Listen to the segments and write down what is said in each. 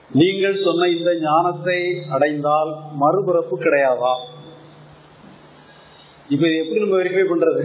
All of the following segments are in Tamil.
நீங்கள் சொன்ன இந்த ஞானத்தை அடைந்தால் மறுபிறப்பு கிடையாதா இப்ப இது எப்படி நம்ம வெரிஃபை பண்றது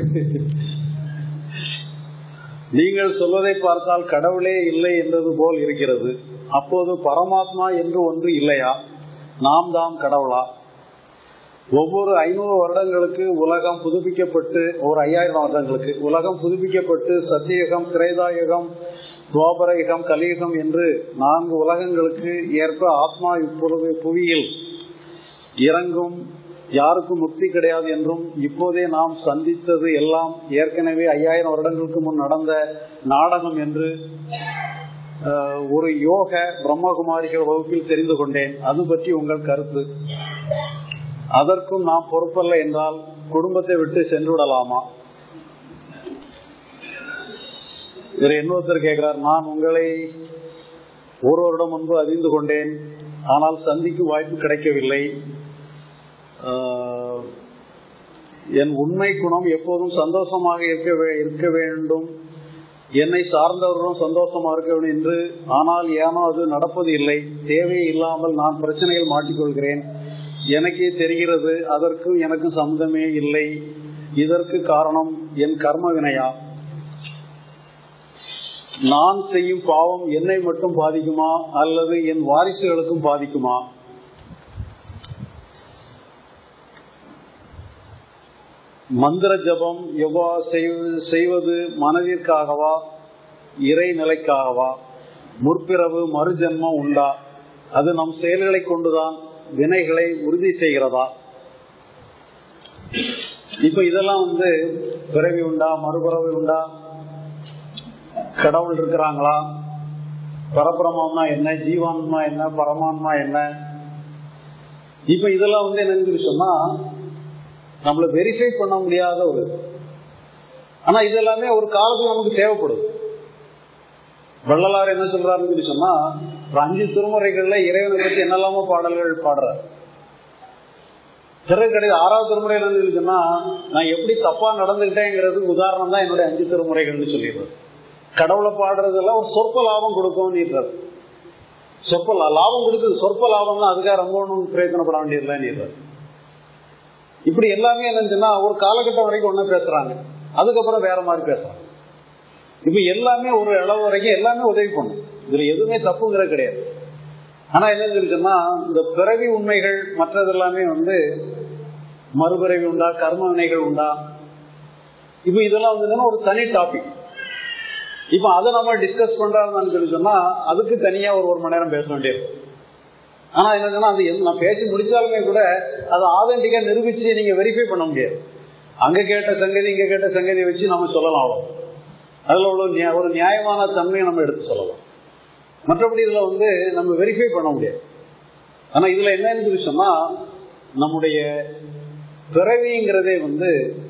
நீங்கள் சொல்வதை பார்த்தால் கடவுளே இல்லை என்றது போல் இருக்கிறது அப்போது பரமாத்மா என்று ஒன்று இல்லையா நாம் தாம் கடவுளா ஒவ்வொரு ஐநூறு வருடங்களுக்கு உலகம் புதுப்பிக்கப்பட்டு ஒரு ஐயாயிரம் வருடங்களுக்கு உலகம் புதுப்பிக்கப்பட்டு சத்தியயுகம் திரேதாயுகம் துவாபர யுகம் கலியுகம் என்று நான்கு உலகங்களுக்கு ஏற்ப ஆத்மா இப்பொழுது புவியில் இறங்கும் யாருக்கும் முக்தி கிடையாது என்றும் இப்போதே நாம் சந்தித்தது எல்லாம் ஏற்கனவே ஐயாயிரம் வருடங்களுக்கு முன் நடந்த நாடகம் என்று அஹ், ஒரு யோக பிரம்மகுமாரிகள் வகுப்பில் தெரிந்து கொண்டேன் அது பற்றி உங்கள் கருத்து அதற்கும் நாம் பொறுப்பல்ல என்றால் குடும்பத்தை விட்டு சென்று விடலாமா இவர் இன்னொருத்தர் கேட்கிறார் நான் உங்களை ஒரு வருடம் முன்பு அறிந்து கொண்டேன் ஆனால் சந்திக்கும் வாய்ப்பு கிடைக்கவில்லை ஆஹ், என் உண்மை குணம் எப்போதும் சந்தோஷமாக இருக்க வே- இருக்க வேண்டும் என்னை சார்ந்தவர்களும் சந்தோஷமா இருக்க வேண்டும் என்று ஆனால் ஏனோ அது நடப்பது இல்லை தேவை இல்லாமல் நான் பிரச்சனையில் மாட்டிக்கொள்கிறேன் எனக்கே தெரிகிறது அதற்கும் எனக்கும் சம்மதமே இல்லை இதற்கு காரணம் என் கர்ம வினையா நான் செய்யும் பாவம் என்னை மட்டும் பாதிக்குமா அல்லது என் வாரிசுகளுக்கும் பாதிக்குமா மந்திர ஜபம் எவ்வா செய்- செய்வது மனதிற்காகவா இறை நிலைக்காகவா முற்பிறவு மறுஜென்மம் உண்டா அது நம் செயல்களை கொண்டுதான் வினைகளை உறுதி செய்கிறதா இப்ப இதெல்லாம் வந்து பிறவி உண்டா மறுபிறவி உண்டா கடவுள் இருக்கிறாங்களா பரபிரமம்னா என்ன ஜீவான்மா என்ன பரமான்மா என்ன இப்ப இதெல்லாம் வந்து என்னன்னு சொன்னா நம்மள வெரிஃபை பண்ண முடியாத ஒரு இது. ஆனா இதெல்லாமே ஒரு காலத்துல நமக்கு தேவைப்படுது வள்ளலார் என்ன சொல்றாருன்னு சொல்லி சொன்னா ஒரு அஞ்சு திருமுறைகள்ல இறைவனை பத்தி என்னெல்லாமோ பாடல்கள் பாடுறார் பிறகு கிடையாது ஆறாவது திருமுறை என்னன்னு சொல்லி சொன்னா நான் எப்படி தப்பா நடந்துகிட்டேங்கிறதுக்கு உதாரணம் தான் என்னுடைய அஞ்சு திருமுறைகள்னு சொல்லிடுறது கடவுளை பாடுறதெல்லாம் ஒரு சொற்ப லாபம் கொடுக்கும்னு சொற்ப லா- லாபம் கொடுக்குது சொற்ப லாபம் தான் அதுக்காக ரொம்ப ஒன்றும் பிரயோஜனப்பட வேண்டியதில்லைன்னு இப்படி எல்லாமே என்னச்சுன்னா ஒரு காலகட்டம் வரைக்கும் ஒண்ணு பேசுறாங்க அதுக்கப்புறம் வேற மாதிரி பேசுறாங்க இப்ப எல்லாமே ஒரு அளவு வரைக்கும் எல்லாமே உதவி பண்ணும் இதுல எதுவுமே தப்புங்கிறது கிடையாது ஆனா என்னன்னு சொல்லி சொன்னா இந்த பிறவி உண்மைகள் மற்றது எல்லாமே வந்து மறுபிறவி உண்டா கர்ம வினைகள் உண்டா இப்ப இதெல்லாம் வந்து என்னன்னா ஒரு தனி டாபிக் இப்ப அதை நம்ம டிஸ்கஸ் பண்றாருன்னு சொல்லி சொன்னா அதுக்கு தனியா ஒரு ஒரு மணி நேரம் பேச வேண்டியது ஆனா என்னன்னா அது எந்த- நான் பேசி முடிச்சாலுமே கூட அதை ஆதென்டிக்கா நிரூபிச்சு நீங்க வெரிஃபை பண்ண முடியாது அங்க கேட்ட சங்கதி இங்க கேட்ட சங்கதியை வச்சு நம்ம சொல்லலாம் அவ்வளவு அதுல உள்ள நியா- ஒரு நியாயமான தன்மையை நம்ம எடுத்து சொல்லலாம் மற்றபடி இதுல வந்து நம்ம வெரிஃபை பண்ண முடியாது ஆனா இதுல என்னன்னு சொல்லி சொன்னா நம்முடைய பிறவிங்கிறதே வந்து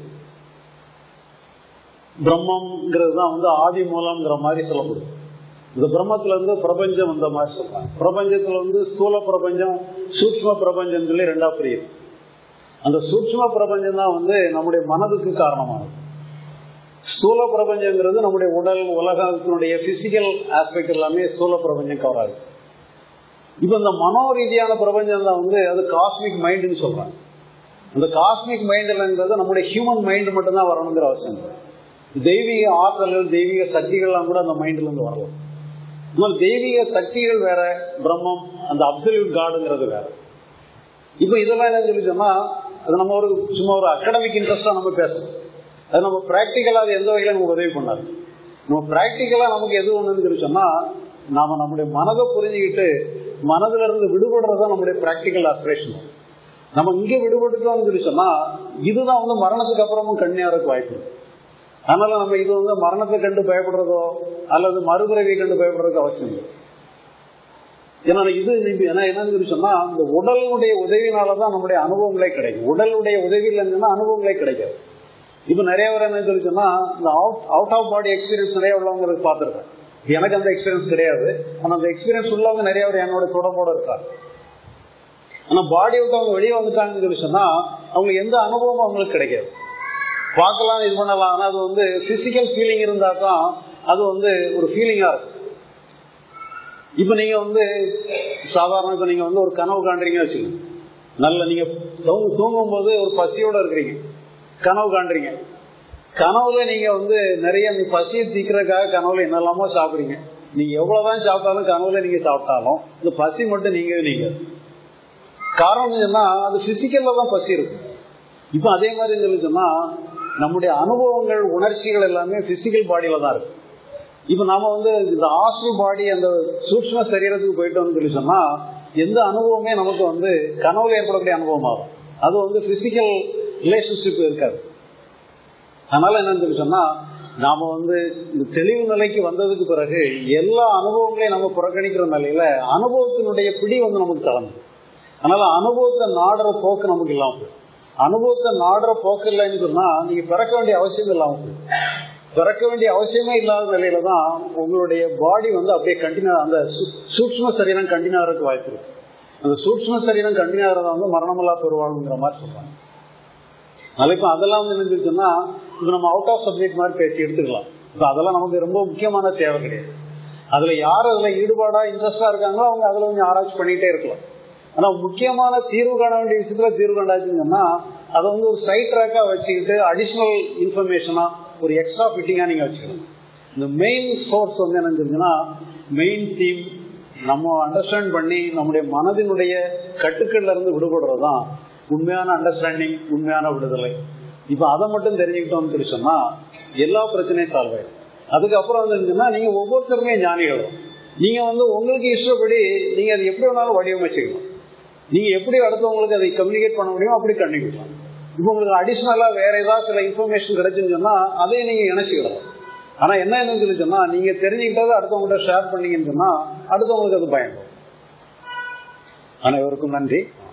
பிரம்மம்ங்கிறது தான் வந்து ஆதி மூலம்ங்கிற மாதிரி சொல்லப்படுது இந்த பிரம்மத்துல இருந்து பிரபஞ்சம் வந்த மாதிரி சொல்றாங்க பிரபஞ்சத்துல வந்து ஸ்தூல பிரபஞ்சம் சூக்ஷ்ம பிரபஞ்சம் சொல்லி ரெண்டா பிரியுது அந்த சூக்ஷ்ம பிரபஞ்சம் தான் வந்து நம்முடைய மனதுக்கு காரணமானது ஸ்தூல பிரபஞ்சங்கிறது நம்முடைய உடல் உலகத்தினுடைய பிசிக்கல் ஆஸ்பெக்ட் எல்லாமே ஸ்தூல பிரபஞ்சம் கவர் ஆகுது இப்ப இந்த மனோ ரீதியான பிரபஞ்சம் தான் வந்து அது காஸ்மிக் மைண்டுன்னு சொல்றாங்க அந்த காஸ்மிக் மைண்ட்லங்கிறது நம்முடைய ஹியூமன் மைண்ட் மட்டும்தான் வரணுங்கிற அவசியம் இல்லை. தெய்வீக ஆற்றல்கள் தெய்வீக சக்திகள்லாம் கூட அந்த மைண்ட்ல இருந்து வரலாம் இன்னொரு தெய்வீக சக்திகள் வேற பிரம்மம் அந்த அப்சல்யூட் காடுங்கிறது வேற இப்ப இதெல்லாம் என்ன சொல்லி சொன்னா அது நம்ம ஒரு சும்மா ஒரு அகடமிக் இன்ட்ரெஸ்டா நம்ம பேசணும் அது நம்ம பிராக்டிக்கலா அது எந்த வகையில நமக்கு உதவி பண்ணாது நம்ம பிராக்டிக்கலா நமக்கு எது ஒண்ணுன்னு சொல்லி சொன்னா நாம நம்முடைய மனதை புரிஞ்சுக்கிட்டு மனதுல இருந்து விடுபடுறதுதான் நம்முடைய பிராக்டிக்கல் ஆஸ்பிரேஷன் நம்ம இங்க விடுபட்டுட்டோம்னு சொல்லி சொன்னா இதுதான் வந்து மரணத்துக்கு அப்புறமும் கண்ணியாருக்கு வாய்ப்பு இருக்கு. அதனால நம்ம இது வந்து மரணத்தை கண்டு பயப்படுறதோ அல்லது மறுபிறவியை கண்டு பயப்படுறதுக்கு அவசியம் இல்லை ஏன்னா இது இது என்ன என்னன்னு சொல்லி சொன்னா இந்த உடலுடைய உதவினாலதான் நம்முடைய அனுபவங்களே கிடைக்கும் உடலுடைய உதவி இல்லைன்னா அனுபவங்களே கிடைக்காது இப்ப நிறைய பேர் என்ன சொல்லி சொன்னா இந்த அவுட் ஆஃப் பாடி எக்ஸ்பீரியன்ஸ் நிறைய உள்ளவங்களுக்கு பார்த்துருக்கேன் எனக்கு அந்த எக்ஸ்பீரியன்ஸ் கிடையாது ஆனா அந்த எக்ஸ்பீரியன்ஸ் உள்ளவங்க நிறைய பேர் என்னோட தொடர்போட இருக்காங்க ஆனா பாடி விட்டு அவங்க வெளியே வந்துட்டாங்கன்னு சொல்லி சொன்னா அவங்களுக்கு எந்த அனுபவமும் அவங்களுக்கு கிடைக்காது பார்க்கலாம் இது பண்ணலாம் ஆனா அது வந்து பிசிக்கல் ஃபீலிங் இருந்தா தான் அது வந்து ஒரு ஃபீலிங்கா இருக்கும் இப்ப நீங்க வந்து சாதாரண இப்ப நீங்க வந்து ஒரு கனவு காண்றீங்கன்னு வச்சுக்கோங்க நல்ல நீங்க தூங்கு தூங்கும் போது ஒரு பசியோட இருக்கிறீங்க கனவு காண்றீங்க கனவுல நீங்க வந்து நிறைய நீ பசியை தீக்கிறதுக்காக கனவுல என்னெல்லாமோ சாப்பிடுறீங்க நீங்க எவ்வளவுதான் சாப்பிட்டாலும் கனவுல நீங்க சாப்பிட்டாலும் இந்த பசி மட்டும் நீங்க நீங்க காரணம் என்னன்னா அது பிசிக்கல்ல தான் பசி இருக்கும் இப்ப அதே மாதிரி சொல்லி சொன்னா நம்முடைய அனுபவங்கள் உணர்ச்சிகள் எல்லாமே பிசிக்கல் பாடியில தான் இருக்கு இப்ப நாம வந்து இந்த ஆஸ்ட்ரல் பாடி அந்த சூக்ம சரீரத்துக்கு போயிட்டோம்னு சொல்லி சொன்னா எந்த அனுபவமே நமக்கு வந்து கனவுல ஏற்படக்கூடிய அனுபவம் ஆகும் அது வந்து பிசிக்கல் ரிலேஷன்ஷிப் இருக்காது அதனால என்னன்னு சொல்லி சொன்னா நாம வந்து இந்த தெளிவு நிலைக்கு வந்ததுக்கு பிறகு எல்லா அனுபவங்களையும் நம்ம புறக்கணிக்கிற நிலையில அனுபவத்தினுடைய பிடி வந்து நமக்கு தளர்ந்து அதனால அனுபவத்தை நாடுற போக்கு நமக்கு இல்லாம போயிடும் அனுபவத்தை நாடுற போக்கு இல்லைன்னு சொன்னா நீங்க பிறக்க வேண்டிய அவசியம் இல்லாம போயிடும் பிறக்க வேண்டிய அவசியமே இல்லாத நிலையில தான் உங்களுடைய பாடி வந்து அப்படியே கண்டினியூ அந்த சூக்ம சரீரம் கண்டினியூ ஆகிறதுக்கு வாய்ப்பு இருக்கு அந்த சூக்ம சரீரம் கண்டினியூ ஆகிறத வந்து மரணமில்லா பெறுவாளுங்கிற மாதிரி சொல்றாங்க அதனால இப்ப அதெல்லாம் வந்து என்ன சொன்னா இப்ப நம்ம அவுட் ஆஃப் சப்ஜெக்ட் மாதிரி பேசி எடுத்துக்கலாம் இப்ப அதெல்லாம் நமக்கு ரொம்ப முக்கியமான தேவை கிடையாது அதுல யார் அதுல ஈடுபாடா இன்ட்ரெஸ்டா இருக்காங்களோ அவங்க அதுல கொஞ்சம் ஆராய்ச்சி பண்ணிட்டே இருக்கலாம் ஆனா முக்கியமான தீர்வு காண வேண்டிய விஷயத்துல தீர்வு கண்டாச்சுன்னா அதை வந்து ஒரு சைட் ட்ராக்கா வச்சுக்கிட்டு அடிஷனல் இன்ஃபர்மேஷனா ஒரு எக்ஸ்ட்ரா ஃபிட்டிங்கா நீங்க வச்சுக்கணும் இந்த மெயின் சோர்ஸ் வந்து என்ன சொல்லுங்கன்னா மெயின் தீம் நம்ம அண்டர்ஸ்டாண்ட் பண்ணி நம்முடைய மனதினுடைய கட்டுக்கள்ல இருந்து விடுபடுறது தான் உண்மையான அண்டர்ஸ்டாண்டிங் உண்மையான விடுதலை இப்ப அதை மட்டும் தெரிஞ்சுக்கிட்டோம்னு சொல்லி சொன்னா எல்லா பிரச்சனையும் சால்வ் ஆயிடும் அதுக்கப்புறம் வந்து நீங்க ஒவ்வொருத்தருமே ஞானிகள் நீங்க வந்து உங்களுக்கு இஷ்டப்படி நீங்க அதை எப்படி வேணாலும் வடிவமைச்சுக்கலாம் நீங்க எப்படி அடுத்தவங்களுக்கு அதை கம்யூனிகேட் பண்ண முடியுமோ அப்படி கம்யூனிகேட் இப்போ உங்களுக்கு அடிஷ்னலா வேற ஏதாவது சில இன்ஃபர்மேஷன் கிடைச்சுன்னு சொன்னா அதையும் நீங்க இணைச்சிக்கலாம் ஆனா என்ன என்னன்னு சொல்லி சொன்னா நீங்க தெரிஞ்சுக்கிட்டதை அடுத்தவங்கள்ட்ட ஷேர் பண்ணீங்கன்னு சொன்னா அடுத்தவங்களுக்கு அது பயன்படும் அனைவருக்கும் நன்றி